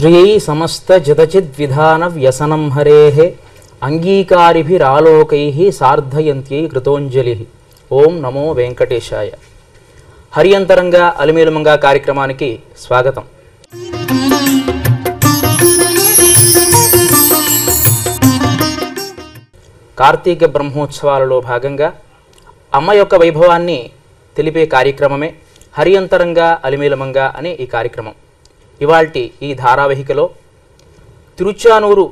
శ్రియై సమస్త జతచిద్విధాన వ్యసనం హరేః అంగీకారిభిరాలోకైః సార్ధయంత్యై కృతోంజలి ఓం నమో వెంకటేశాయ హరియంతరంగా అలిమేలుమంగా కార్యక్రమానికి స్వాగతం కార్తీక బ్రహ్మోత్సవాలలో భాగంగా అమ్మ యొక్క వైభవాన్ని తెలిపే కార్యక్రమమే హరియంతరంగా అలిమేలమంగా అనే ఈ కార్యక్రమం ఇవాల్టి ఈ ధారావాహికలో తిరుచానూరు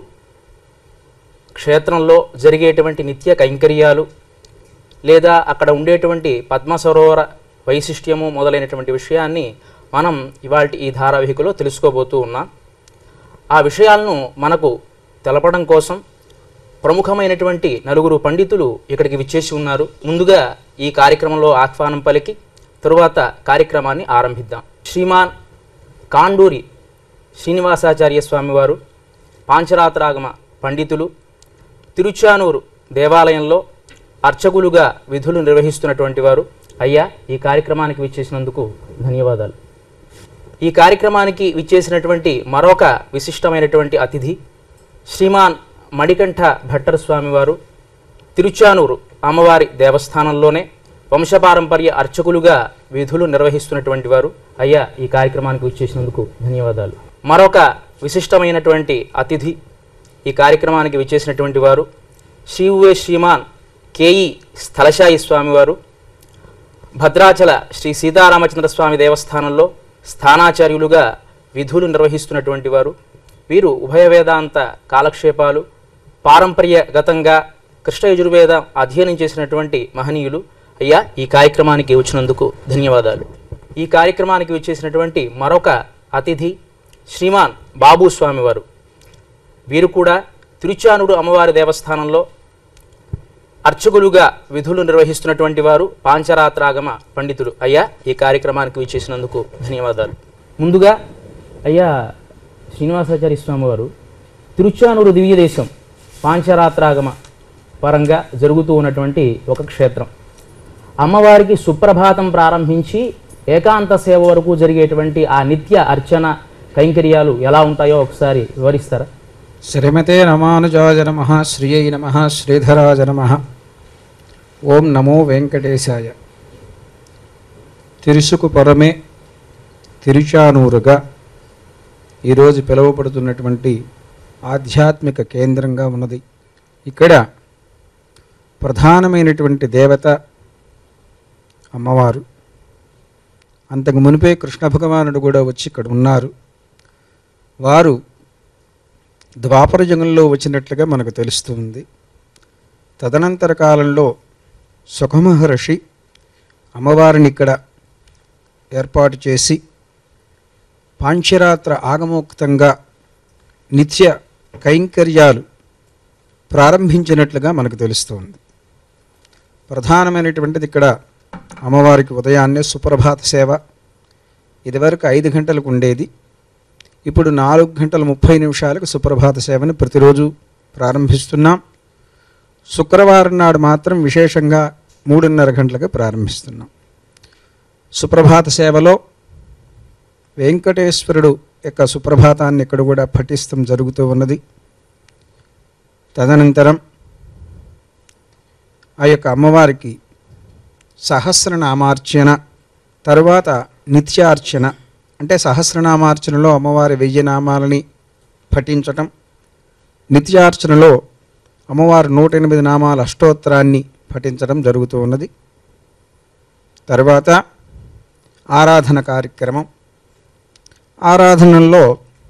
క్షేత్రంలో జరిగేటువంటి నిత్య కైంకర్యాలు లేదా అక్కడ ఉండేటువంటి పద్మ సరోవర వైశిష్ట్యము మొదలైనటువంటి విషయాన్ని మనం ఇవాళ ఈ ధారావాహికలో తెలుసుకోబోతూ ఉన్నాం ఆ విషయాలను మనకు తెలపడం కోసం ప్రముఖమైనటువంటి నలుగురు పండితులు ఇక్కడికి విచ్చేసి ఉన్నారు ముందుగా ఈ కార్యక్రమంలో ఆహ్వానం పలికి తరువాత కార్యక్రమాన్ని ఆరంభిద్దాం శ్రీమాన్ కాండూరి శ్రీనివాసాచార్య స్వామివారు పాంచరాత్రాగమ పండితులు తిరుచానూరు దేవాలయంలో అర్చకులుగా విధులు నిర్వహిస్తున్నటువంటి వారు అయ్యా ఈ కార్యక్రమానికి విచ్చేసినందుకు ధన్యవాదాలు ఈ కార్యక్రమానికి విచ్చేసినటువంటి మరొక విశిష్టమైనటువంటి అతిథి శ్రీమాన్ మణికంఠ భట్టర్ స్వామివారు తిరుచానూరు అమ్మవారి దేవస్థానంలోనే వంశపారంపర్య అర్చకులుగా విధులు నిర్వహిస్తున్నటువంటి వారు అయ్యా ఈ కార్యక్రమానికి విచ్చేసినందుకు ధన్యవాదాలు మరొక విశిష్టమైనటువంటి అతిథి ఈ కార్యక్రమానికి విచ్చేసినటువంటి వారు శ్రీవే శ్రీమాన్ కేఈ స్థలశాయి స్వామివారు భద్రాచల శ్రీ సీతారామచంద్ర స్వామి దేవస్థానంలో స్థానాచార్యులుగా విధులు నిర్వహిస్తున్నటువంటి వారు వీరు ఉభయ వేదాంత కాలక్షేపాలు పారంపర్యగతంగా కృష్ణ యజుర్వేదం అధ్యయనం చేసినటువంటి మహనీయులు అయ్యా ఈ కార్యక్రమానికి వచ్చినందుకు ధన్యవాదాలు ఈ కార్యక్రమానికి వచ్చేసినటువంటి మరొక అతిథి శ్రీమాన్ బాబు స్వామివారు వీరు కూడా తిరుచానూరు అమ్మవారి దేవస్థానంలో అర్చకులుగా విధులు నిర్వహిస్తున్నటువంటి వారు పాంచరాత్రాగమ పండితులు అయ్యా ఈ కార్యక్రమానికి విచ్చేసినందుకు ధన్యవాదాలు ముందుగా అయ్యా శ్రీనివాసాచార్య స్వామి వారు తిరుచానూరు దివ్య దేశం పాంచరాత్రాగమ పరంగా జరుగుతూ ఉన్నటువంటి ఒక క్షేత్రం అమ్మవారికి సుప్రభాతం ప్రారంభించి ఏకాంత సేవ వరకు జరిగేటువంటి ఆ నిత్య అర్చన కైంకర్యాలు ఎలా ఉంటాయో ఒకసారి వివరిస్తారా శ్రీమతే రామానుజాయ నమ శ్రీయై నమ శ్రీధరాజ నమ ఓం నమో వెంకటేశాయ తిరుసుకు పరమే తిరుచానూరుగా ఈరోజు పిలువబడుతున్నటువంటి ఆధ్యాత్మిక కేంద్రంగా ఉన్నది ఇక్కడ ప్రధానమైనటువంటి దేవత అమ్మవారు అంతకు మునిపే కృష్ణ భగవానుడు కూడా వచ్చి ఇక్కడ ఉన్నారు వారు ద్వాపర యుగంలో వచ్చినట్లుగా మనకు తెలుస్తుంది తదనంతర కాలంలో సుఖమహర్షి అమ్మవారిని ఇక్కడ ఏర్పాటు చేసి పాంచరాత్ర ఆగమోక్తంగా నిత్య కైంకర్యాలు ప్రారంభించినట్లుగా మనకు తెలుస్తుంది ప్రధానమైనటువంటిది ఇక్కడ అమ్మవారికి ఉదయాన్నే సుప్రభాత సేవ ఇదివరకు ఐదు గంటలకు ఉండేది ఇప్పుడు నాలుగు గంటల ముప్పై నిమిషాలకు సుప్రభాత సేవను ప్రతిరోజు ప్రారంభిస్తున్నాం శుక్రవారం నాడు మాత్రం విశేషంగా మూడున్నర గంటలకు ప్రారంభిస్తున్నాం సుప్రభాత సేవలో వెంకటేశ్వరుడు యొక్క సుప్రభాతాన్ని ఇక్కడ కూడా పఠిస్తం జరుగుతూ ఉన్నది తదనంతరం ఆ యొక్క అమ్మవారికి సహస్రనామార్చన తరువాత నిత్యార్చన అంటే సహస్రనామార్చనలో అమ్మవారి వెయ్యి నామాలని పఠించటం నిత్యార్చనలో అమ్మవారి నూట ఎనిమిది నామాల అష్టోత్తరాన్ని పఠించడం జరుగుతూ ఉన్నది తర్వాత ఆరాధన కార్యక్రమం ఆరాధనలో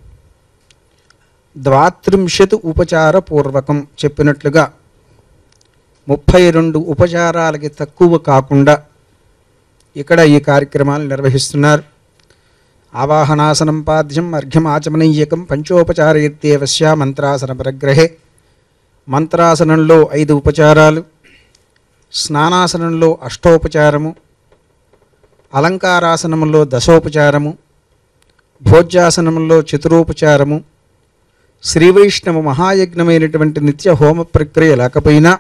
ద్వాత్రింశతు ఉపచార పూర్వకం చెప్పినట్లుగా ముప్పై రెండు ఉపచారాలకి తక్కువ కాకుండా ఇక్కడ ఈ కార్యక్రమాలు నిర్వహిస్తున్నారు ఆవాహనాసనం పాద్యం అర్ఘ్యం ఆచమనీయకం పంచోపచారయుక్తేవస్య మంత్రాసన ప్రగ్రహే మంత్రాసనంలో ఐదు ఉపచారాలు స్నానాసనంలో అష్టోపచారము అలంకారాసనంలో దశోపచారము భోజ్యాసనంలో చతురోపచారము శ్రీవైష్ణవ మహాయజ్ఞమైనటువంటి నిత్య హోమ ప్రక్రియ లేకపోయినా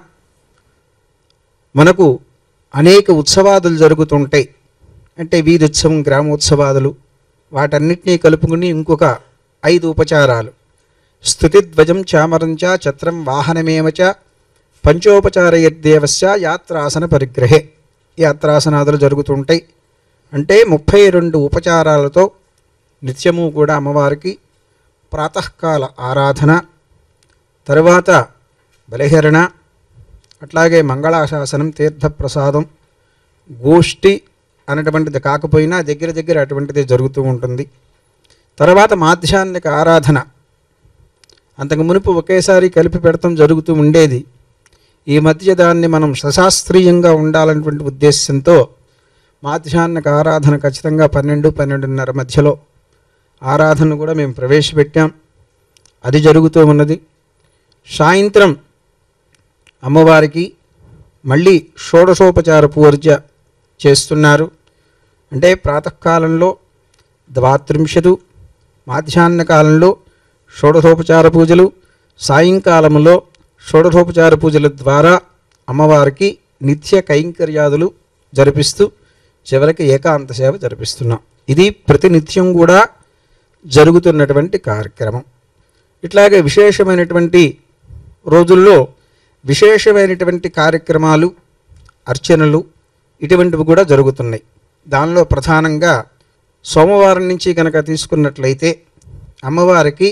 మనకు అనేక ఉత్సవాదులు జరుగుతుంటాయి అంటే వీధుత్సవం గ్రామోత్సవాదులు వాటన్నిటినీ కలుపుకుని ఇంకొక ఐదు ఉపచారాలు స్థుతిధ్వజం చామరం చ ఛత్రం వాహనమేవ చ పంచోపచారయద్దేవస్య యాత్రాసన పరిగ్రహే యాత్రాసనాదులు జరుగుతుంటాయి అంటే ముప్పై రెండు ఉపచారాలతో నిత్యము కూడా అమ్మవారికి ప్రాతకాల ఆరాధన తరువాత బలిహరణ అట్లాగే మంగళాశాసనం తీర్థప్రసాదం గోష్ఠి అనేటువంటిది కాకపోయినా దగ్గర దగ్గర అటువంటిది జరుగుతూ ఉంటుంది తర్వాత మాధ్యాహ్నిక ఆరాధన అంతకు మునుపు ఒకేసారి కలిపి పెడతాం జరుగుతూ ఉండేది ఈ మధ్య దాన్ని మనం సశాస్త్రీయంగా ఉండాలనేటువంటి ఉద్దేశంతో మాధ్యాహ్నిక ఆరాధన ఖచ్చితంగా పన్నెండు పన్నెండున్నర మధ్యలో ఆరాధన కూడా మేము ప్రవేశపెట్టాం అది జరుగుతూ ఉన్నది సాయంత్రం అమ్మవారికి మళ్ళీ షోడశోపచార పూర్జ చేస్తున్నారు అంటే ప్రాతకాలంలో ద్వాత్రింశతు మాధ్యాహ్న కాలంలో షోడశోపచార పూజలు సాయంకాలంలో షోడశోపచార పూజల ద్వారా అమ్మవారికి నిత్య కైంకర్యాదులు జరిపిస్తూ చివరికి ఏకాంత సేవ జరిపిస్తున్నాం ఇది ప్రతినిత్యం కూడా జరుగుతున్నటువంటి కార్యక్రమం ఇట్లాగే విశేషమైనటువంటి రోజుల్లో విశేషమైనటువంటి కార్యక్రమాలు అర్చనలు ఇటువంటివి కూడా జరుగుతున్నాయి దానిలో ప్రధానంగా సోమవారం నుంచి కనుక తీసుకున్నట్లయితే అమ్మవారికి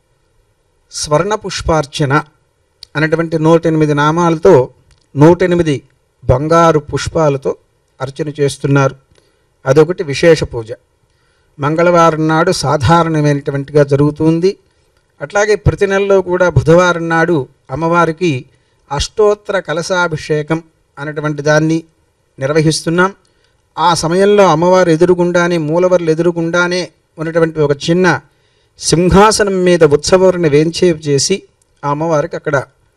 స్వర్ణ పుష్పార్చన అనేటువంటి నూట ఎనిమిది నామాలతో నూట ఎనిమిది బంగారు పుష్పాలతో అర్చన చేస్తున్నారు అదొకటి విశేష పూజ మంగళవారం నాడు సాధారణమైనటువంటిగా జరుగుతుంది అట్లాగే ప్రతి నెలలో కూడా బుధవారం నాడు అమ్మవారికి అష్టోత్తర కలశాభిషేకం అనేటువంటి దాన్ని నిర్వహిస్తున్నాం ఆ సమయంలో అమ్మవారు ఎదురుగుండానే మూలవర్లు ఎదురుగుండానే ఉన్నటువంటి ఒక చిన్న సింహాసనం మీద ఉత్సవాన్ని వేంచేపు చేసి ఆ అమ్మవారికి అక్కడ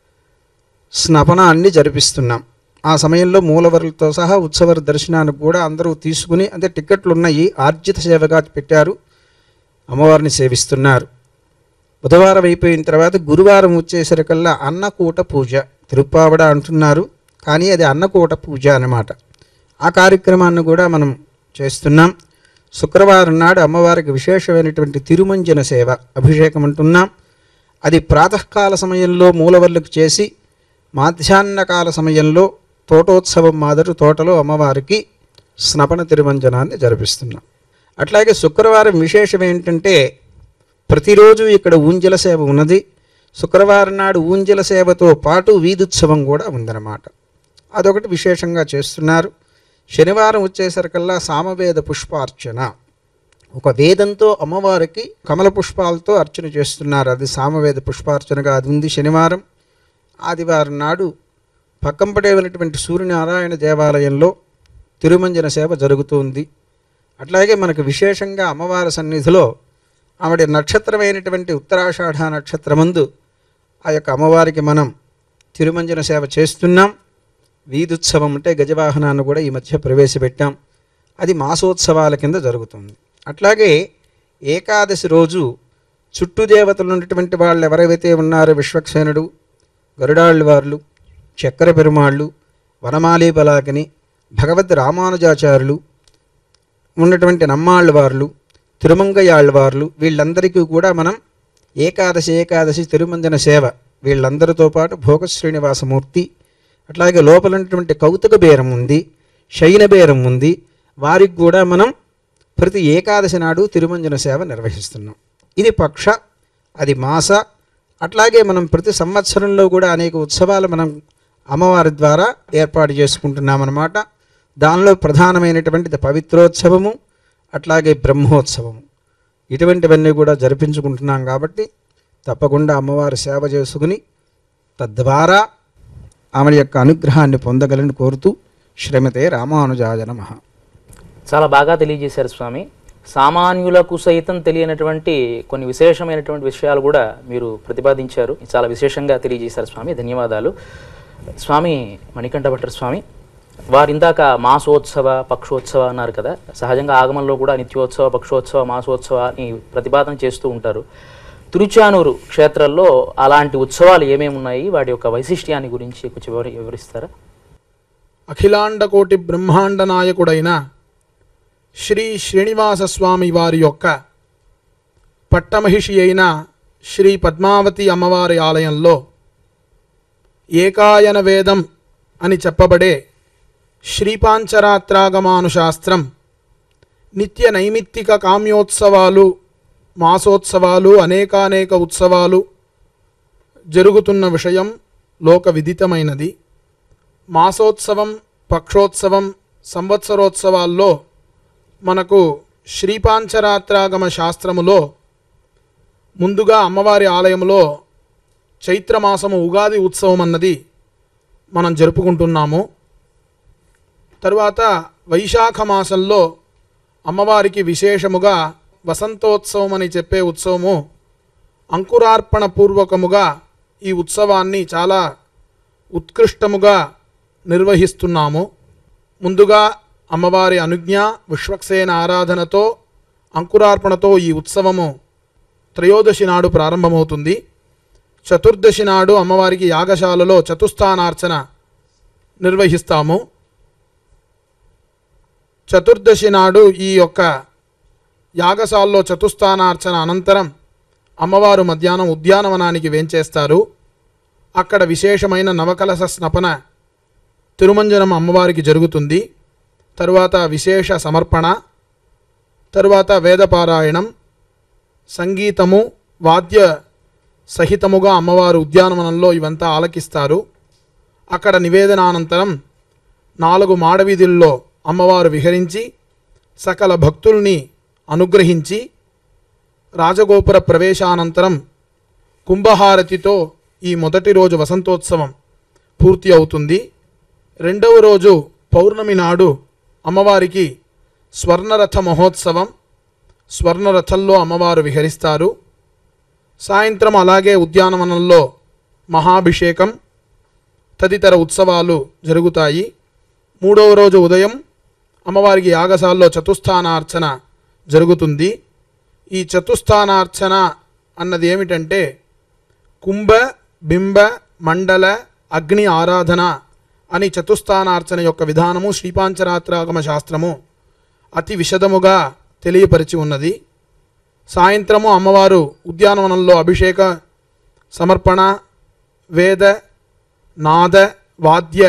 స్నపనాన్ని జరిపిస్తున్నాం ఆ సమయంలో మూలవరులతో సహా ఉత్సవ దర్శనానికి కూడా అందరూ తీసుకుని అంటే టిక్కెట్లు ఉన్నాయి ఆర్జిత సేవగా పెట్టారు అమ్మవారిని సేవిస్తున్నారు బుధవారం అయిపోయిన తర్వాత గురువారం వచ్చేసరికల్లా అన్నకూట పూజ తిరుప్పావడ అంటున్నారు కానీ అది అన్నకూట పూజ అన్నమాట ఆ కార్యక్రమాన్ని కూడా మనం చేస్తున్నాం శుక్రవారం నాడు అమ్మవారికి విశేషమైనటువంటి తిరుమంజన సేవ అభిషేకం అంటున్నాం అది ప్రాతకాల సమయంలో మూలవర్లకు చేసి మాధ్యాహ్నకాల సమయంలో తోటోత్సవం మాదిరి తోటలో అమ్మవారికి స్నపన తిరుమంజనాన్ని జరిపిస్తున్నాం అట్లాగే శుక్రవారం విశేషం ఏంటంటే ప్రతిరోజు ఇక్కడ ఊంజల సేవ ఉన్నది శుక్రవారం నాడు ఊంజల సేవతో పాటు వీధుత్సవం కూడా ఉందన్నమాట అదొకటి విశేషంగా చేస్తున్నారు శనివారం వచ్చేసరికల్లా సామవేద పుష్పార్చన ఒక వేదంతో అమ్మవారికి కమల పుష్పాలతో అర్చన చేస్తున్నారు అది సామవేద పుష్పార్చనగా అది ఉంది శనివారం ఆదివారం నాడు పక్కంపడే ఉన్నటువంటి సూర్యనారాయణ దేవాలయంలో తిరుమంజన సేవ జరుగుతుంది అట్లాగే మనకు విశేషంగా అమ్మవారి సన్నిధిలో ఆవిడ నక్షత్రమైనటువంటి ఉత్తరాషాఢ నక్షత్రమందు ఆ యొక్క అమ్మవారికి మనం తిరుమంజన సేవ చేస్తున్నాం వీధుత్సవం అంటే గజవాహనాన్ని కూడా ఈ మధ్య ప్రవేశపెట్టాం అది మాసోత్సవాల కింద జరుగుతుంది అట్లాగే ఏకాదశి రోజు చుట్టూ దేవతలు ఉన్నటువంటి వాళ్ళు ఎవరైతే ఉన్నారో విశ్వక్సేనుడు గరుడాళ్ళు వార్లు చక్ర పెరుమాళ్ళు వనమాలి బలాకిని భగవద్ రామానుజాచార్యులు ఉన్నటువంటి నమ్మాళ్ళ వార్లు తిరుమంగయాళ్ళ వార్లు వీళ్ళందరికీ కూడా మనం ఏకాదశి ఏకాదశి తిరుమంజన సేవ వీళ్ళందరితో పాటు భోగ శ్రీనివాసమూర్తి అట్లాగే లోపల ఉన్నటువంటి కౌతుక బేరం ఉంది శయన బేరం ఉంది వారికి కూడా మనం ప్రతి ఏకాదశి నాడు తిరుమంజన సేవ నిర్వహిస్తున్నాం ఇది పక్ష అది మాస అట్లాగే మనం ప్రతి సంవత్సరంలో కూడా అనేక ఉత్సవాలు మనం అమ్మవారి ద్వారా ఏర్పాటు చేసుకుంటున్నామన్నమాట దానిలో ప్రధానమైనటువంటిది పవిత్రోత్సవము అట్లాగే బ్రహ్మోత్సవము ఇటువంటివన్నీ కూడా జరిపించుకుంటున్నాం కాబట్టి తప్పకుండా అమ్మవారి సేవ చేసుకుని తద్వారా ఆమె యొక్క అనుగ్రహాన్ని పొందగలని కోరుతూ శ్రీమతే రామానుజాయ నమః చాలా బాగా తెలియజేశారు స్వామి సామాన్యులకు సైతం తెలియనటువంటి కొన్ని విశేషమైనటువంటి విషయాలు కూడా మీరు ప్రతిపాదించారు చాలా విశేషంగా తెలియజేశారు స్వామి ధన్యవాదాలు స్వామి మణికంఠ భట్టర్ స్వామి వారు ఇందాక మాసోత్సవ పక్షోత్సవ అన్నారు కదా సహజంగా ఆగమంలో కూడా నిత్యోత్సవ పక్షోత్సవ మాసోత్సవ అని ప్రతిపాదన చేస్తూ ఉంటారు తిరుచానూరు క్షేత్రంలో అలాంటి ఉత్సవాలు ఏమేమి ఉన్నాయి వాటి యొక్క వైశిష్ట్యాన్ని గురించి కొంచెం వివరి- వివరిస్తారా అఖిలాండకోటి బ్రహ్మాండ నాయకుడైన శ్రీ శ్రీనివాస స్వామి వారి యొక్క పట్టమహిషి అయిన శ్రీ పద్మావతి అమ్మవారి ఆలయంలో ఏకాయన వేదం అని చెప్పబడే శ్రీపాంచరాత్రాగమానుశాస్త్రం నిత్య నైమిత్తిక కామ్యోత్సవాలు మాసోత్సవాలు అనేకానేక ఉత్సవాలు జరుగుతున్న విషయం లోక విదితమైనది మాసోత్సవం పక్షోత్సవం సంవత్సరోత్సవాల్లో మనకు శ్రీపాంచరాత్రాగమ శాస్త్రములో ముందుగా అమ్మవారి ఆలయంలో చైత్రమాసము ఉగాది ఉత్సవం అన్నది మనం జరుపుకుంటున్నాము తరువాత వైశాఖ మాసంలో అమ్మవారికి విశేషముగా వసంతోత్సవం అని చెప్పే ఉత్సవము అంకురార్పణ పూర్వకముగా ఈ ఉత్సవాన్ని చాలా ఉత్కృష్టముగా నిర్వహిస్తున్నాము ముందుగా అమ్మవారి అనుజ్ఞ విశ్వక్సేన ఆరాధనతో అంకురార్పణతో ఈ ఉత్సవము త్రయోదశి నాడు ప్రారంభమవుతుంది చతుర్దశి నాడు అమ్మవారికి యాగశాలలో చతుస్థానార్చన నిర్వహిస్తాము చతుర్దశి నాడు ఈ యొక్క యాగశాలలో చతుస్థానార్చన అనంతరం అమ్మవారు మధ్యాహ్నం ఉద్యానవనానికి వేంచేస్తారు అక్కడ విశేషమైన నవకలశ స్నపన తిరుమంజనం అమ్మవారికి జరుగుతుంది తరువాత విశేష సమర్పణ తరువాత వేదపారాయణం సంగీతము వాద్య సహితముగా అమ్మవారు ఉద్యానవనంలో ఇవంతా ఆలకిస్తారు అక్కడ నివేదనానంతరం నాలుగు మాడవీధుల్లో అమ్మవారు విహరించి సకల భక్తుల్ని అనుగ్రహించి రాజగోపుర ప్రవేశానంతరం కుంభహారతితో ఈ మొదటి రోజు వసంతోత్సవం పూర్తి అవుతుంది రెండవ రోజు పౌర్ణమి నాడు అమ్మవారికి స్వర్ణరథ మహోత్సవం స్వర్ణరథంలో అమ్మవారు విహరిస్తారు సాయంత్రం అలాగే ఉద్యానవనంలో మహాభిషేకం తదితర ఉత్సవాలు జరుగుతాయి మూడవ రోజు ఉదయం అమ్మవారికి యాగశాలలో చతుస్థానార్చన జరుగుతుంది ఈ చతుస్థానార్చన అన్నది ఏమిటంటే కుంభ బింబ మండల అగ్ని ఆరాధన అని చతుస్థానార్చన యొక్క విధానము శ్రీపాంచరాత్రాగమ శాస్త్రము అతి విశదముగా తెలియపరిచి ఉన్నది సాయంత్రము అమ్మవారు ఉద్యానవనంలో అభిషేక సమర్పణ వేద నాద వాద్య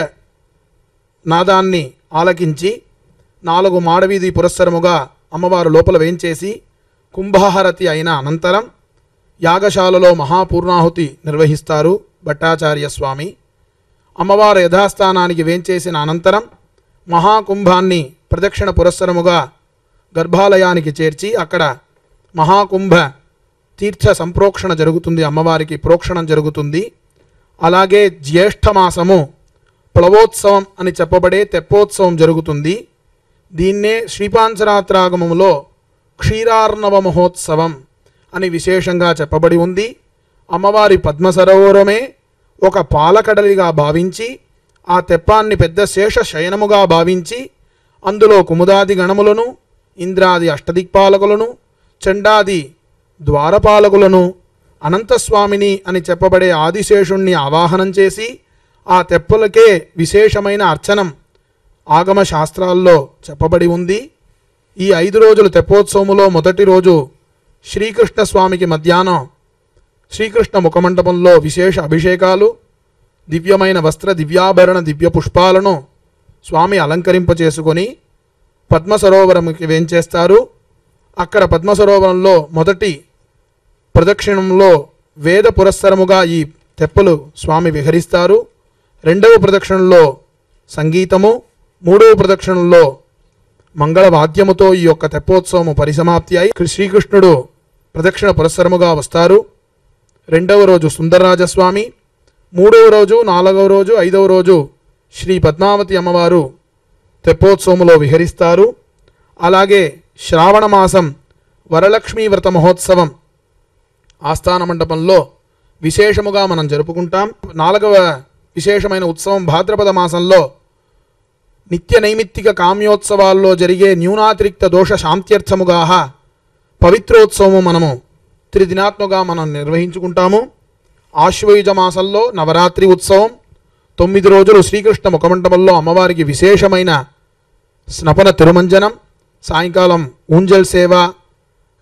నాదాన్ని ఆలకించి నాలుగు మాడవీధి పురస్సరముగా అమ్మవారు లోపల వేంచేసి కుంభహారతి అయిన అనంతరం యాగశాలలో మహాపూర్ణాహుతి నిర్వహిస్తారు భట్టాచార్య స్వామి అమ్మవారు యథాస్థానానికి వేంచేసిన అనంతరం మహాకుంభాన్ని ప్రదక్షిణ పురస్సరముగా గర్భాలయానికి చేర్చి అక్కడ మహాకుంభ తీర్థ సంప్రోక్షణ జరుగుతుంది అమ్మవారికి ప్రోక్షణం జరుగుతుంది అలాగే జ్యేష్ఠ మాసము ప్లవోత్సవం అని చెప్పబడే తెప్పోత్సవం జరుగుతుంది దీన్నే శ్రీపాంచరాత్రాగమములో క్షీరార్ణవ మహోత్సవం అని విశేషంగా చెప్పబడి ఉంది అమ్మవారి పద్మసరోవరమే ఒక పాలకడలిగా భావించి ఆ తెప్పాన్ని పెద్ద శేష శయనముగా భావించి అందులో కుముదాది గణములను ఇంద్రాది అష్టదిక్పాలకులను చండాది ద్వారపాలకులను అనంతస్వామిని అని చెప్పబడే ఆదిశేషుణ్ణి ఆవాహనం చేసి ఆ తెప్పలకే విశేషమైన అర్చనం ఆగమ శాస్త్రాల్లో చెప్పబడి ఉంది ఈ ఐదు రోజుల తెప్పోత్సవములో మొదటి రోజు శ్రీకృష్ణ స్వామికి మధ్యాహ్నం శ్రీకృష్ణ ముఖమండపంలో విశేష అభిషేకాలు దివ్యమైన వస్త్ర దివ్యాభరణ దివ్య పుష్పాలను స్వామి అలంకరింపచేసుకొని పద్మసరోవరంకి వేంచేస్తారు అక్కడ పద్మసరోవరంలో మొదటి ప్రదక్షిణంలో వేద పురస్సరముగా ఈ తెప్పలు స్వామి విహరిస్తారు రెండవ ప్రదక్షిణలో సంగీతము మూడవ ప్రదక్షిణలో మంగళ వాద్యముతో ఈ యొక్క తెప్పోత్సవము పరిసమాప్తి అయి శ్రీకృష్ణుడు ప్రదక్షిణ పురస్సరముగా వస్తారు రెండవ రోజు సుందరరాజస్వామి మూడవ రోజు నాలుగవ రోజు ఐదవ రోజు శ్రీ పద్మావతి అమ్మవారు తెప్పోత్సవములో విహరిస్తారు అలాగే శ్రావణ మాసం వరలక్ష్మీ వ్రత మహోత్సవం ఆస్థాన మండపంలో విశేషముగా మనం జరుపుకుంటాం నాలుగవ విశేషమైన ఉత్సవం భాద్రపద మాసంలో నిత్య నైమిత్తిక కామ్యోత్సవాల్లో జరిగే న్యూనాతిరిక్త దోష శాంత్యర్థముగా పవిత్రోత్సవము మనము త్రిదినాత్మగా మనం నిర్వహించుకుంటాము ఆశ్వయుజ మాసంలో నవరాత్రి ఉత్సవం తొమ్మిది రోజులు శ్రీకృష్ణ ముఖమండపంలో అమ్మవారికి విశేషమైన స్నపన తిరుమంజనం సాయంకాలం ఊంజల్ సేవ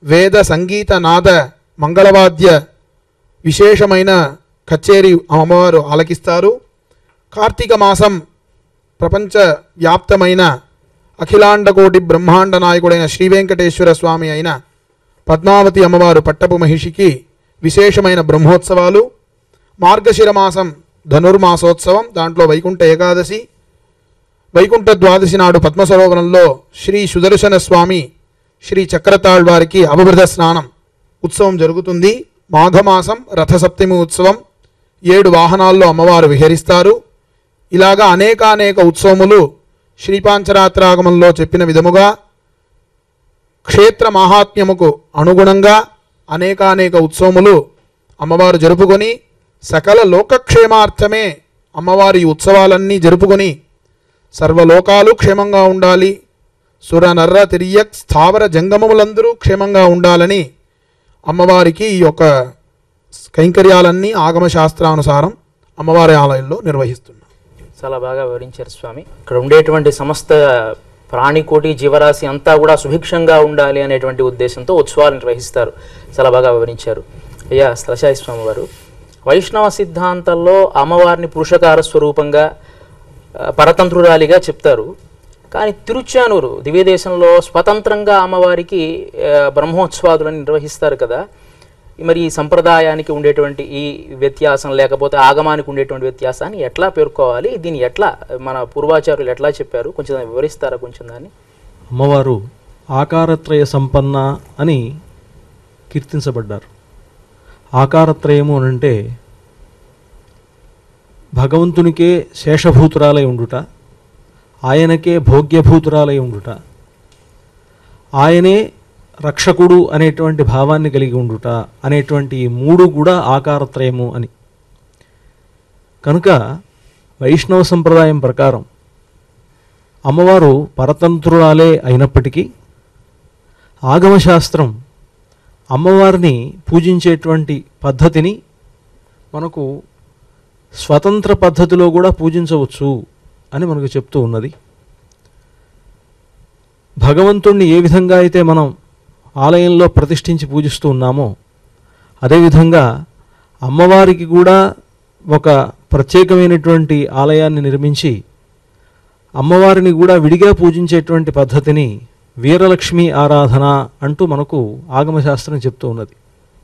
వేద సంగీత నాద మంగళవాద్య విశేషమైన కచేరీ అమ్మవారు ఆలకిస్తారు కార్తీక మాసం ప్రపంచ వ్యాప్తమైన అఖిలాండకోటి బ్రహ్మాండ నాయకుడైన శ్రీ వెంకటేశ్వర స్వామి అయిన పద్మావతి అమ్మవారు పట్టపు మహిషికి విశేషమైన బ్రహ్మోత్సవాలు మార్గశిర మాసం ధనుర్మాసోత్సవం దాంట్లో వైకుంఠ ఏకాదశి వైకుంఠ ద్వాదశి నాడు పద్మసరోవరంలో శ్రీ సుదర్శన స్వామి శ్రీ చక్రతాళ్వారికి అవబృధ స్నానం ఉత్సవం జరుగుతుంది మాఘమాసం రథసప్తమి ఉత్సవం ఏడు వాహనాల్లో అమ్మవారు విహరిస్తారు ఇలాగా అనేకానేక ఉత్సవములు శ్రీపాంచరాత్రాగమంలో చెప్పిన విధముగా క్షేత్ర మాహాత్మ్యముకు అనుగుణంగా అనేకానేక ఉత్సవములు అమ్మవారు జరుపుకొని సకల లోకక్షేమార్థమే అమ్మవారి ఈ ఉత్సవాలన్నీ జరుపుకొని సర్వలోకాలు క్షేమంగా ఉండాలి సుర నర్ర తిరియక్ స్థావర జంగమములందరూ క్షేమంగా ఉండాలని అమ్మవారికి ఈ యొక్క కైంకర్యాలన్నీ ఆగమ శాస్త్రానుసారం అమ్మవారి ఆలయంలో నిర్వహిస్తున్నాం చాలా బాగా వివరించారు స్వామి ఇక్కడ ఉండేటువంటి సమస్త ప్రాణికోటి జీవరాశి అంతా కూడా సుభిక్షంగా ఉండాలి అనేటువంటి ఉద్దేశంతో ఉత్సవాలు నిర్వహిస్తారు చాలా బాగా వివరించారు అయ్యా స్థలశాయి స్వామి వారు వైష్ణవ సిద్ధాంతంలో అమ్మవారిని పురుషకార స్వరూపంగా ఆ, పరతంత్రురాలిగా చెప్తారు కానీ తిరుచానూరు దివ్యదేశంలో స్వతంత్రంగా అమ్మవారికి ఆ, బ్రహ్మోత్సవాదులను నిర్వహిస్తారు కదా మరి ఈ సంప్రదాయానికి ఉండేటువంటి ఈ వ్యత్యాసం లేకపోతే ఆగమానికి ఉండేటువంటి వ్యత్యాసాన్ని ఎట్లా పేర్కోవాలి దీన్ని ఎట్లా మన పూర్వాచారులు ఎట్లా చెప్పారు కొంచెం వివరిస్తారా కొంచెం దాన్ని అమ్మవారు ఆకారత్రయ సంపన్న అని కీర్తించబడ్డారు ఆకారత్రయము అని అంటే భగవంతునికే శేషభూతురాలై ఉండుట ఆయనకే భోగ్యభూతురాలై ఉండుట ఆయనే రక్షకుడు అనేటువంటి భావాన్ని కలిగి ఉండుట అనేటువంటి ఈ మూడు కూడా ఆకారత్రయము అని కనుక వైష్ణవ సంప్రదాయం ప్రకారం అమ్మవారు పరతంత్రురాలే అయినప్పటికీ ఆగమశాస్త్రం అమ్మవారిని పూజించేటువంటి పద్ధతిని మనకు స్వతంత్ర పద్ధతిలో కూడా పూజించవచ్చు అని మనకు చెప్తూ ఉన్నది భగవంతుణ్ణి ఏ విధంగా అయితే మనం ఆలయంలో ప్రతిష్ఠించి పూజిస్తూ ఉన్నామో అదేవిధంగా అమ్మవారికి కూడా ఒక ప్రత్యేకమైనటువంటి ఆలయాన్ని నిర్మించి అమ్మవారిని కూడా విడిగా పూజించేటువంటి పద్ధతిని వీరలక్ష్మి ఆరాధన అంటూ మనకు ఆగమశాస్త్రం చెప్తూ ఉన్నది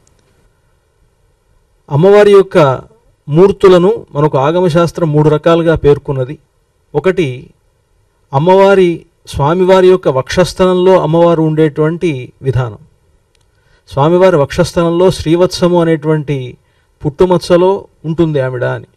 అమ్మవారి యొక్క మూర్తులను మనకు ఆగమశాస్త్రం మూడు రకాలుగా పేర్కొన్నది ఒకటి అమ్మవారి స్వామివారి యొక్క వక్షస్థలంలో అమ్మవారు ఉండేటువంటి విధానం స్వామివారి వక్షస్థలంలో శ్రీవత్సము అనేటువంటి పుట్టుమచ్చలో ఉంటుంది ఆవిడ అని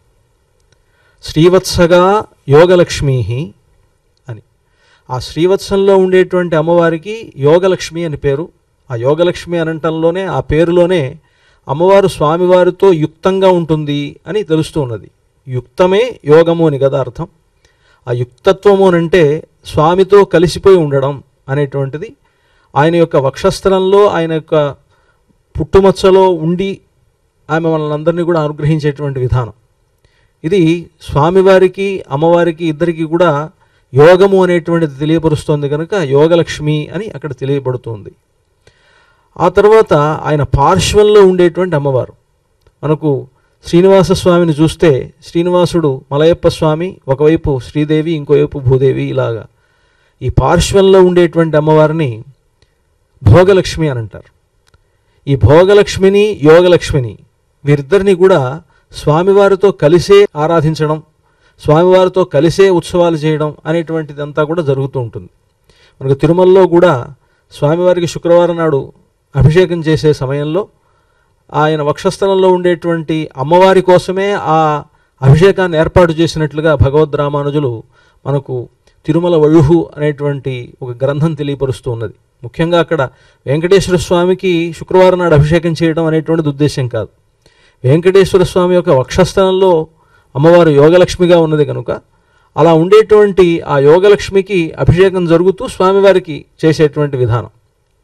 శ్రీవత్సగా యోగలక్ష్మీ అని ఆ శ్రీవత్సంలో ఉండేటువంటి అమ్మవారికి యోగలక్ష్మి అని పేరు ఆ యోగలక్ష్మి అనంటంలోనే ఆ పేరులోనే అమ్మవారు స్వామివారితో యుక్తంగా ఉంటుంది అని తెలుస్తూ ఉన్నది యుక్తమే యోగము అని కదా అర్థం ఆ యుక్తత్వము అని అంటే స్వామితో కలిసిపోయి ఉండడం అనేటువంటిది ఆయన యొక్క వక్షస్థలంలో ఆయన యొక్క పుట్టుమచ్చలో ఉండి ఆమె మనల్ని అందరినీ కూడా అనుగ్రహించేటువంటి విధానం ఇది స్వామివారికి అమ్మవారికి ఇద్దరికి కూడా యోగము అనేటువంటిది తెలియపరుస్తోంది కనుక యోగలక్ష్మి అని అక్కడ తెలియబడుతుంది ఆ తర్వాత ఆయన పార్శ్వంలో ఉండేటువంటి అమ్మవారు మనకు శ్రీనివాస స్వామిని చూస్తే శ్రీనివాసుడు మలయప్ప స్వామి ఒకవైపు శ్రీదేవి ఇంకోవైపు భూదేవి ఇలాగా ఈ పార్శ్వంలో ఉండేటువంటి అమ్మవారిని భోగలక్ష్మి అని అంటారు ఈ భోగలక్ష్మిని యోగలక్ష్మిని వీరిద్దరిని కూడా స్వామివారితో కలిసే ఆరాధించడం స్వామివారితో కలిసే ఉత్సవాలు చేయడం అనేటువంటిదంతా కూడా జరుగుతూ ఉంటుంది మనకు తిరుమలలో కూడా స్వామివారికి శుక్రవారం నాడు అభిషేకం చేసే సమయంలో ఆయన వక్షస్థలంలో ఉండేటువంటి అమ్మవారి కోసమే ఆ అభిషేకాన్ని ఏర్పాటు చేసినట్లుగా భగవద్ రామానుజులు మనకు తిరుమల వழுహు అనేటువంటి ఒక గ్రంథం తెలియపరుస్తూ ఉన్నది ముఖ్యంగా అక్కడ వెంకటేశ్వర స్వామికి శుక్రవారం నాడు అభిషేకం చేయడం అనేటువంటిది ఉద్దేశం కాదు వెంకటేశ్వర స్వామి యొక్క వక్షస్థలంలో అమ్మవారు యోగలక్ష్మిగా ఉన్నది కనుక అలా ఉండేటువంటి ఆ యోగలక్ష్మికి అభిషేకం జరుగుతూ స్వామివారికి చేసేటువంటి విధానం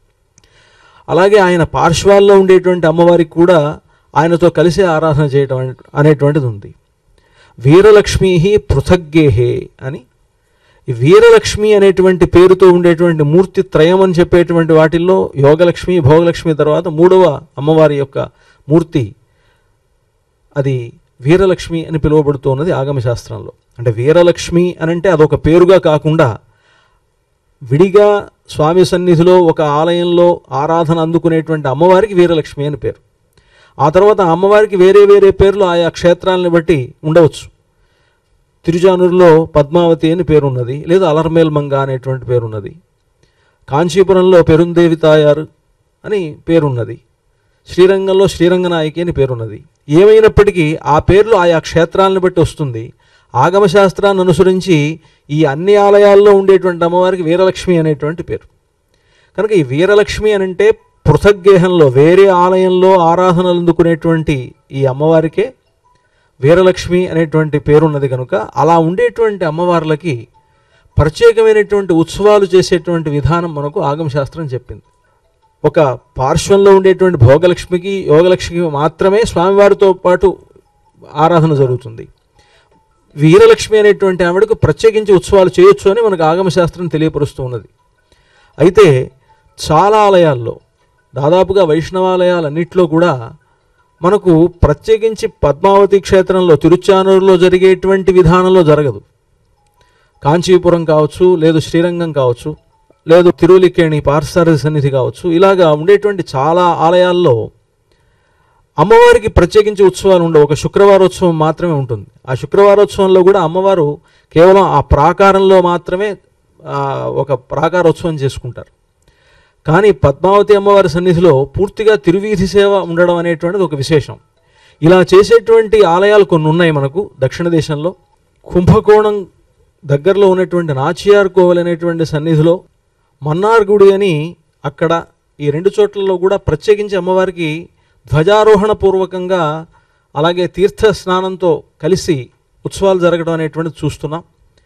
అలాగే ఆయన పార్శ్వాల్లో ఉండేటువంటి అమ్మవారికి కూడా ఆయనతో కలిసి ఆరాధన చేయటం అనే- అనేటువంటిది ఉంది వీరలక్ష్మీ పృథగ్గేహే అని ఈ వీరలక్ష్మి అనేటువంటి పేరుతో ఉండేటువంటి మూర్తి త్రయం అని చెప్పేటువంటి వాటిల్లో యోగలక్ష్మి భోగలక్ష్మి తర్వాత మూడవ అమ్మవారి యొక్క మూర్తి అది వీరలక్ష్మి అని పిలువబడుతున్నది ఆగమశాస్త్రంలో అంటే వీరలక్ష్మి అని అంటే అదొక పేరుగా కాకుండా విడిగా స్వామి సన్నిధిలో ఒక ఆలయంలో ఆరాధన అందుకునేటువంటి అమ్మవారికి వీరలక్ష్మి అని పేరు ఆ తర్వాత ఆ అమ్మవారికి వేరే వేరే పేర్లు ఆయా క్షేత్రాలను బట్టి ఉండవచ్చు తిరుజానూరులో పద్మావతి అని పేరున్నది లేదా అలర్మేల్ మంగ అనేటువంటి పేరున్నది కాంచీపురంలో పెరుందేవి తాయారు అని పేరున్నది శ్రీరంగంలో శ్రీరంగనాయకి అని పేరున్నది ఏమైనప్పటికీ ఆ పేర్లు ఆయా క్షేత్రాలను బట్టి వస్తుంది ఆగమశాస్త్రాన్ని అనుసరించి ఈ అన్ని ఆలయాల్లో ఉండేటువంటి అమ్మవారికి వీరలక్ష్మి అనేటువంటి పేరు కనుక ఈ వీరలక్ష్మి అని అంటే పృథగ్గేహంలో వేరే ఆలయంలో ఆరాధనలు అందుకునేటువంటి ఈ అమ్మవారికే వీరలక్ష్మి అనేటువంటి పేరున్నది కనుక అలా ఉండేటువంటి అమ్మవార్లకి ప్రత్యేకమైనటువంటి ఉత్సవాలు చేసేటువంటి విధానం మనకు ఆగమశాస్త్రం చెప్పింది ఒక పార్శ్వంలో ఉండేటువంటి భోగలక్ష్మికి యోగలక్ష్మికి మాత్రమే స్వామివారితో పాటు ఆరాధన జరుగుతుంది వీరలక్ష్మి అనేటువంటి ఆవిడకు ప్రత్యేకించి ఉత్సవాలు చేయొచ్చు అని మనకు ఆగమశాస్త్రం తెలియపరుస్తూ ఉన్నది అయితే చాలా ఆలయాల్లో దాదాపుగా వైష్ణవాలయాలన్నింటిలో కూడా మనకు ప్రత్యేకించి పద్మావతి క్షేత్రంలో తిరుచానూరులో జరిగేటువంటి విధానంలో జరగదు కాంచీపురం కావచ్చు లేదు శ్రీరంగం కావచ్చు లేదు తిరువలికేణి పార్సారథి సన్నిధి కావచ్చు ఇలాగా ఉండేటువంటి చాలా ఆలయాల్లో అమ్మవారికి ప్రత్యేకించి ఉత్సవాలు ఉండవు ఒక శుక్రవారోత్సవం మాత్రమే ఉంటుంది ఆ శుక్రవారోత్సవంలో కూడా అమ్మవారు కేవలం ఆ ప్రాకారంలో మాత్రమే ఆ, ఒక ప్రాకారోత్సవం చేసుకుంటారు కానీ పద్మావతి అమ్మవారి సన్నిధిలో పూర్తిగా తిరువీధి సేవ ఉండడం అనేటువంటిది ఒక విశేషం ఇలా చేసేటువంటి ఆలయాలు కొన్ని ఉన్నాయి మనకు దక్షిణ దేశంలో కుంభకోణం దగ్గరలో ఉన్నటువంటి నాచియార్ కోవెల్ అనేటువంటి సన్నిధిలో మన్నార్ గుడి అని అక్కడ ఈ రెండు చోట్లలో కూడా ప్రత్యేకించి అమ్మవారికి ధ్వజారోహణ పూర్వకంగా అలాగే తీర్థ స్నానంతో కలిసి ఉత్సవాలు జరగడం అనేటువంటిది చూస్తున్నాం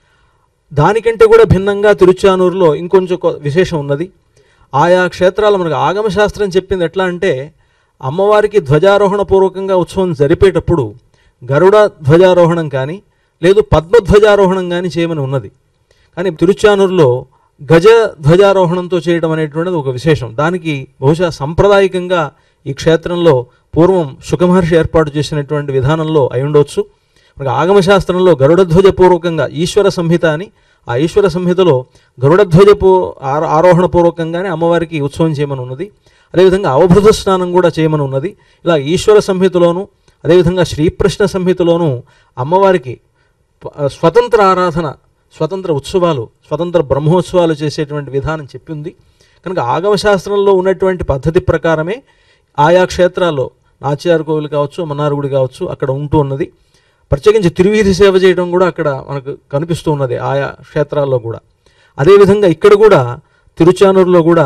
దానికంటే కూడా భిన్నంగా తిరుచానూరులో ఇంకొంచెం కొ- విశేషం ఉన్నది ఆయా క్షేత్రాలు మనకు ఆగమశాస్త్రం చెప్పింది ఎట్లా అంటే అమ్మవారికి ధ్వజారోహణ పూర్వకంగా ఉత్సవం జరిపేటప్పుడు గరుడ ధ్వజారోహణం కానీ లేదు పద్మ ధ్వజారోహణం కానీ చేయమని ఉన్నది కానీ తిరుచానూరులో గజ ధ్వజారోహణంతో చేయడం అనేటువంటిది ఒక విశేషం దానికి బహుశా సాంప్రదాయకంగా ఈ క్షేత్రంలో పూర్వం శుకమహర్షి ఏర్పాటు చేసినటువంటి విధానంలో అయి ఉండవచ్చు మనకు ఆగమశాస్త్రంలో గరుడధ్వజ పూర్వకంగా ఈశ్వర సంహిత అని ఆ ఈశ్వర సంహితలో గరుడధ్వజ పూ ఆరో- ఆరోహణ పూర్వకంగానే అమ్మవారికి ఉత్సవం చేయమని ఉన్నది అదేవిధంగా అవభృత స్నానం కూడా చేయమని ఉన్నది ఇలా ఈశ్వర సంహితలోను అదేవిధంగా శ్రీకృష్ణ సంహితలోను అమ్మవారికి ప- స్వతంత్ర ఆరాధన స్వతంత్ర ఉత్సవాలు స్వతంత్ర బ్రహ్మోత్సవాలు చేసేటువంటి విధానం చెప్పింది కనుక ఆగమశాస్త్రంలో ఉన్నటువంటి పద్ధతి ప్రకారమే ఆయా క్షేత్రాల్లో నాచ్యార్ కోవిలు కావచ్చు మన్నారుగుడి కావచ్చు అక్కడ ఉంటూ ఉన్నది ప్రత్యేకించి తిరువీధి సేవ చేయడం కూడా అక్కడ మనకు కనిపిస్తూ ఉన్నది ఆయా క్షేత్రాల్లో కూడా అదేవిధంగా ఇక్కడ కూడా తిరుచానూరులో కూడా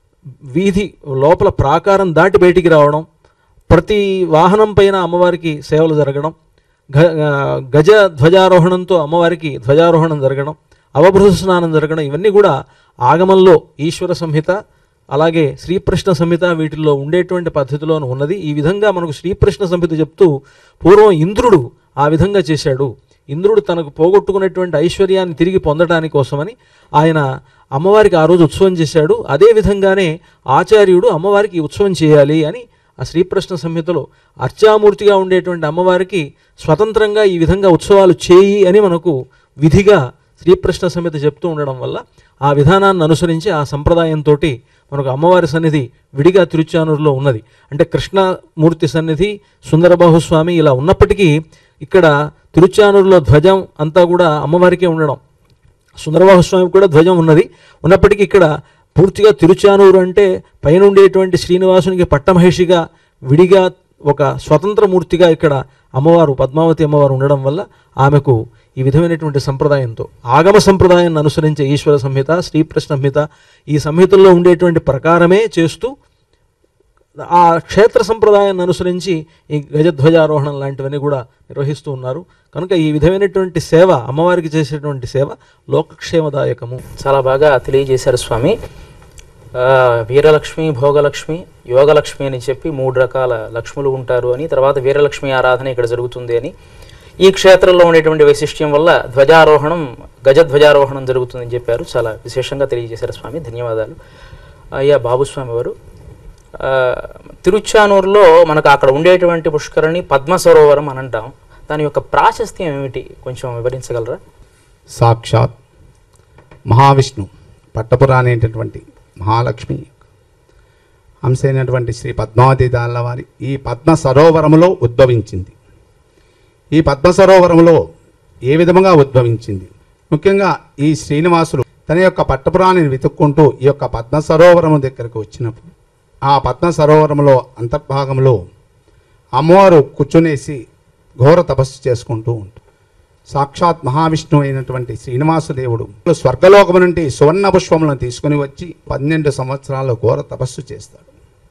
వీధి లోపల ప్రాకారం దాటి బయటికి రావడం ప్రతి వాహనం పైన అమ్మవారికి సేవలు జరగడం గ- ఆ, గజ ధ్వజారోహణంతో అమ్మవారికి ధ్వజారోహణం జరగడం అవభృత స్నానం జరగడం ఇవన్నీ కూడా ఆగమంలో ఈశ్వర సంహిత అలాగే శ్రీకృష్ణ సంహిత వీటిల్లో ఉండేటువంటి పద్ధతిలోనూ ఉన్నది ఈ విధంగా మనకు శ్రీకృష్ణ సంహిత చెప్తూ పూర్వం ఇంద్రుడు ఆ విధంగా చేశాడు ఇంద్రుడు తనకు పోగొట్టుకున్నటువంటి ఐశ్వర్యాన్ని తిరిగి పొందడానికి కోసమని ఆయన అమ్మవారికి ఆ రోజు ఉత్సవం చేశాడు అదే విధంగానే ఆచార్యుడు అమ్మవారికి ఈ ఉత్సవం చేయాలి అని ఆ శ్రీకృష్ణ సంహితలో అర్చామూర్తిగా ఉండేటువంటి అమ్మవారికి స్వతంత్రంగా ఈ విధంగా ఉత్సవాలు చేయి అని మనకు విధిగా శ్రీకృష్ణ సంహిత చెప్తూ ఉండడం వల్ల ఆ విధానాన్ని అనుసరించి ఆ సంప్రదాయంతో మనకు అమ్మవారి సన్నిధి విడిగా తిరుచానూరులో ఉన్నది అంటే కృష్ణమూర్తి సన్నిధి సుందరబాహుస్వామి ఇలా ఉన్నప్పటికీ ఇక్కడ తిరుచానూరులో ధ్వజం అంతా కూడా అమ్మవారికే ఉండడం సుందరబాహుస్వామికి కూడా ధ్వజం ఉన్నది ఉన్నప్పటికీ ఇక్కడ పూర్తిగా తిరుచానూరు అంటే పైన ఉండేటువంటి శ్రీనివాసునికి పట్టమహిషిగా విడిగా ఒక స్వతంత్ర మూర్తిగా ఇక్కడ అమ్మవారు పద్మావతి అమ్మవారు ఉండడం వల్ల ఆమెకు ఈ విధమైనటువంటి సంప్రదాయంతో ఆగమ సంప్రదాయాన్ని అనుసరించే ఈశ్వర సంహిత శ్రీకృష్ణ సంహిత ఈ సంహితల్లో ఉండేటువంటి ప్రకారమే చేస్తూ ఆ క్షేత్ర సంప్రదాయాన్ని అనుసరించి ఈ గజధ్వజారోహణం లాంటివన్నీ కూడా నిర్వహిస్తూ ఉన్నారు కనుక ఈ విధమైనటువంటి సేవ అమ్మవారికి చేసేటువంటి సేవ లోకక్షేమదాయకము చాలా బాగా తెలియజేశారు స్వామి ఆ, వీరలక్ష్మి భోగలక్ష్మి యోగలక్ష్మి అని చెప్పి మూడు రకాల లక్ష్ములు ఉంటారు అని తర్వాత వీరలక్ష్మి ఆరాధన ఇక్కడ జరుగుతుంది అని ఈ క్షేత్రంలో ఉండేటువంటి వైశిష్ట్యం వల్ల ధ్వజారోహణం గజధ్వజారోహణం జరుగుతుందని చెప్పారు చాలా విశేషంగా తెలియజేశారు స్వామి ధన్యవాదాలు అయ్యా బాబుస్వామి వారు ఆ, తిరుచానూరులో మనకు అక్కడ ఉండేటువంటి పుష్కరిణి పద్మ సరోవరం అని అంటాం దాని యొక్క ప్రాశస్త్యం ఏమిటి కొంచెం వివరించగలరా సాక్షాత్ మహావిష్ణు పట్టపురాణి అనేటటువంటి మహాలక్ష్మి అంశైనటువంటి శ్రీ పద్మావతి దాళ్ళ వారి ఈ పద్మ సరోవరములో ఉద్భవించింది ఈ పద్మ సరోవరములో ఏ విధముగా ఉద్భవించింది ముఖ్యంగా ఈ శ్రీనివాసుడు తన యొక్క పట్టపురాణిని వెతుక్కుంటూ ఈ యొక్క పద్మ సరోవరము దగ్గరకు వచ్చినప్పుడు ఆ పద్మ సరోవరములో అంతర్భాగంలో అమ్మవారు కూర్చునేసి ఘోర తపస్సు చేసుకుంటూ ఉంటుంది సాక్షాత్ మహావిష్ణువు అయినటువంటి శ్రీనివాసదేవుడు స్వర్గలోకము నుండి సువర్ణ పుష్పములను తీసుకుని వచ్చి పన్నెండు సంవత్సరాలు ఘోర తపస్సు చేస్తాడు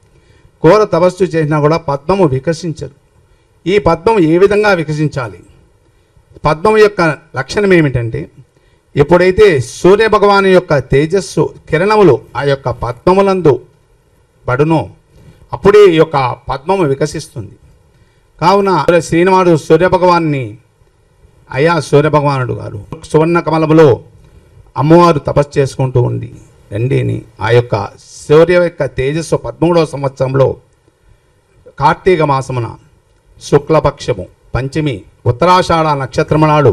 ఘోర తపస్సు చేసినా కూడా పద్మము వికసించదు ఈ పద్మం ఏ విధంగా వికసించాలి పద్మం యొక్క లక్షణం ఏమిటంటే ఎప్పుడైతే సూర్య భగవాను యొక్క తేజస్సు కిరణములు ఆ యొక్క పద్మములందు పడునో అప్పుడే ఈ యొక్క పద్మము వికసిస్తుంది కావున శ్రీనివాడు సూర్యభగవాన్ని అయ్యా సూర్యభగవానుడు గారు సువర్ణ కమలములో అమ్మవారు తపస్సు చేసుకుంటూ ఉంది రండిని ఆ యొక్క సూర్య యొక్క తేజస్సు పదమూడవ సంవత్సరంలో కార్తీక మాసమున శుక్లపక్షము పంచమి ఉత్తరాషాఢ నక్షత్రము నాడు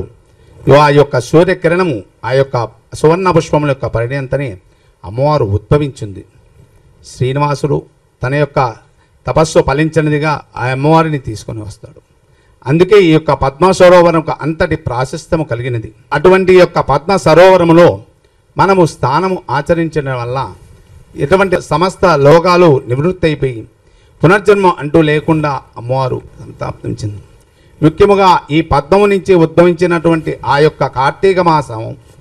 ఆ యొక్క సూర్యకిరణము ఆ యొక్క సువర్ణ పుష్పముల యొక్క పరిణయంతనే అమ్మవారు ఉద్భవించింది శ్రీనివాసుడు తన యొక్క తపస్సు ఫలించినదిగా ఆ అమ్మవారిని తీసుకొని వస్తాడు అందుకే ఈ యొక్క పద్మ సరోవరంకు అంతటి ప్రాశస్త్యము కలిగినది అటువంటి యొక్క పద్మ సరోవరములో మనము స్నానము ఆచరించడం వల్ల ఎటువంటి సమస్త లోకాలు నివృత్తి అయిపోయి పునర్జన్మ అంటూ లేకుండా అమ్మవారు సంతాపించింది ముఖ్యముగా ఈ పద్మము నుంచి ఉద్భవించినటువంటి ఆ యొక్క కార్తీక మాసం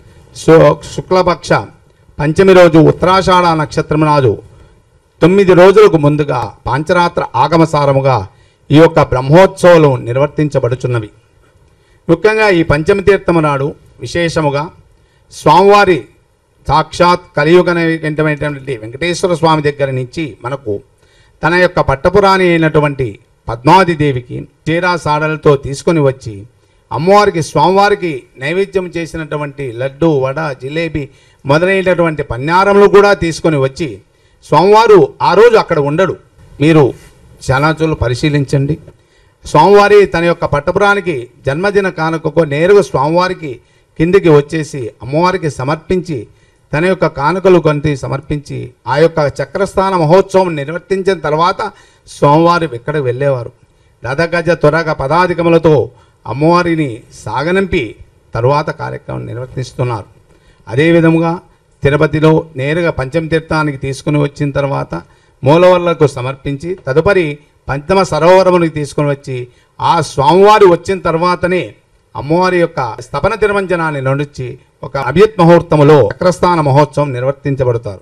సు శుక్లపక్ష పంచమి రోజు ఉత్తరాషాఢ నక్షత్రం నాడు తొమ్మిది రోజులకు ముందుగా పాంచరాత్ర ఆగమసారముగా ఈ యొక్క బ్రహ్మోత్సవాలు నిర్వర్తించబడుచున్నవి ముఖ్యంగా ఈ పంచమ తీర్థము నాడు విశేషముగా స్వామివారి సాక్షాత్ కలియుగమైనటువంటి వెంకటేశ్వర స్వామి దగ్గర నుంచి మనకు తన యొక్క పట్టపురాణి అయినటువంటి పద్మావతి దేవికి చీరా సాడలతో తీసుకొని వచ్చి అమ్మవారికి స్వామివారికి నైవేద్యం చేసినటువంటి లడ్డు వడ జిలేబీ మొదలైనటువంటి పన్యారములు కూడా తీసుకొని వచ్చి స్వామివారు ఆ రోజు అక్కడ ఉండడు మీరు చాలాచోళ్ళు పరిశీలించండి స్వామివారి తన యొక్క పట్టపురానికి జన్మదిన కానుకకు నేరుగా స్వామివారికి కిందికి వచ్చేసి అమ్మవారికి సమర్పించి తన యొక్క కానుకలు కొంత సమర్పించి ఆ యొక్క చక్రస్థాన మహోత్సవం నిర్వర్తించిన తర్వాత స్వామివారు ఇక్కడికి వెళ్ళేవారు రథగజ త్వరగ పదాధికములతో అమ్మవారిని సాగనంపి తరువాత కార్యక్రమం నిర్వర్తిస్తున్నారు అదేవిధముగా తిరుపతిలో నేరుగా పంచమ తీర్థానికి తీసుకుని వచ్చిన తర్వాత మూలవర్లకు సమర్పించి తదుపరి పంచమ సరోవరమునికి తీసుకుని వచ్చి ఆ స్వామివారి వచ్చిన తర్వాతనే అమ్మవారి యొక్క స్థపన తిరుమంజనాన్ని నడిచి ఒక అభ్యుత్ ముహూర్తములో చక్రస్థాన మహోత్సవం నిర్వర్తించబడతారు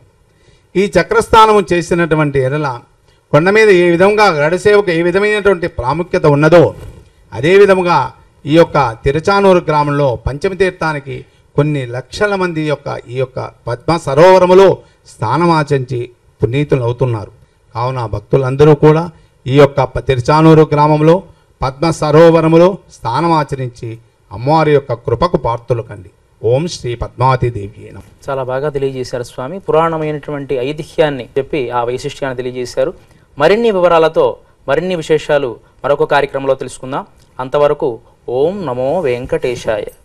ఈ చక్రస్థానము చేసినటువంటి ఎడల కొండ మీద ఏ విధంగా గడసేవకు ఏ విధమైనటువంటి ప్రాముఖ్యత ఉన్నదో అదే విధముగా ఈ యొక్క తిరుచానూరు గ్రామంలో పంచమి తీర్థానికి కొన్ని లక్షల మంది యొక్క ఈ యొక్క పద్మ సరోవరములో స్నానమాచరించి పునీతులు అవుతున్నారు కావున భక్తులందరూ కూడా ఈ యొక్క ప- తిరుచానూరు గ్రామంలో పద్మ సరోవరములో స్నానమాచరించి అమ్మవారి యొక్క కృపకు పార్తులు కండి ఓం శ్రీ పద్మావతి దేవి నమః చాలా బాగా తెలియజేశారు స్వామి పురాణమైనటువంటి ఐతిహ్యాన్ని చెప్పి ఆ వైశిష్ట్యాన్ని తెలియజేశారు మరిన్ని వివరాలతో మరిన్ని విశేషాలు మరొక కార్యక్రమంలో తెలుసుకుందాం అంతవరకు ఓం నమో వెంకటేశాయ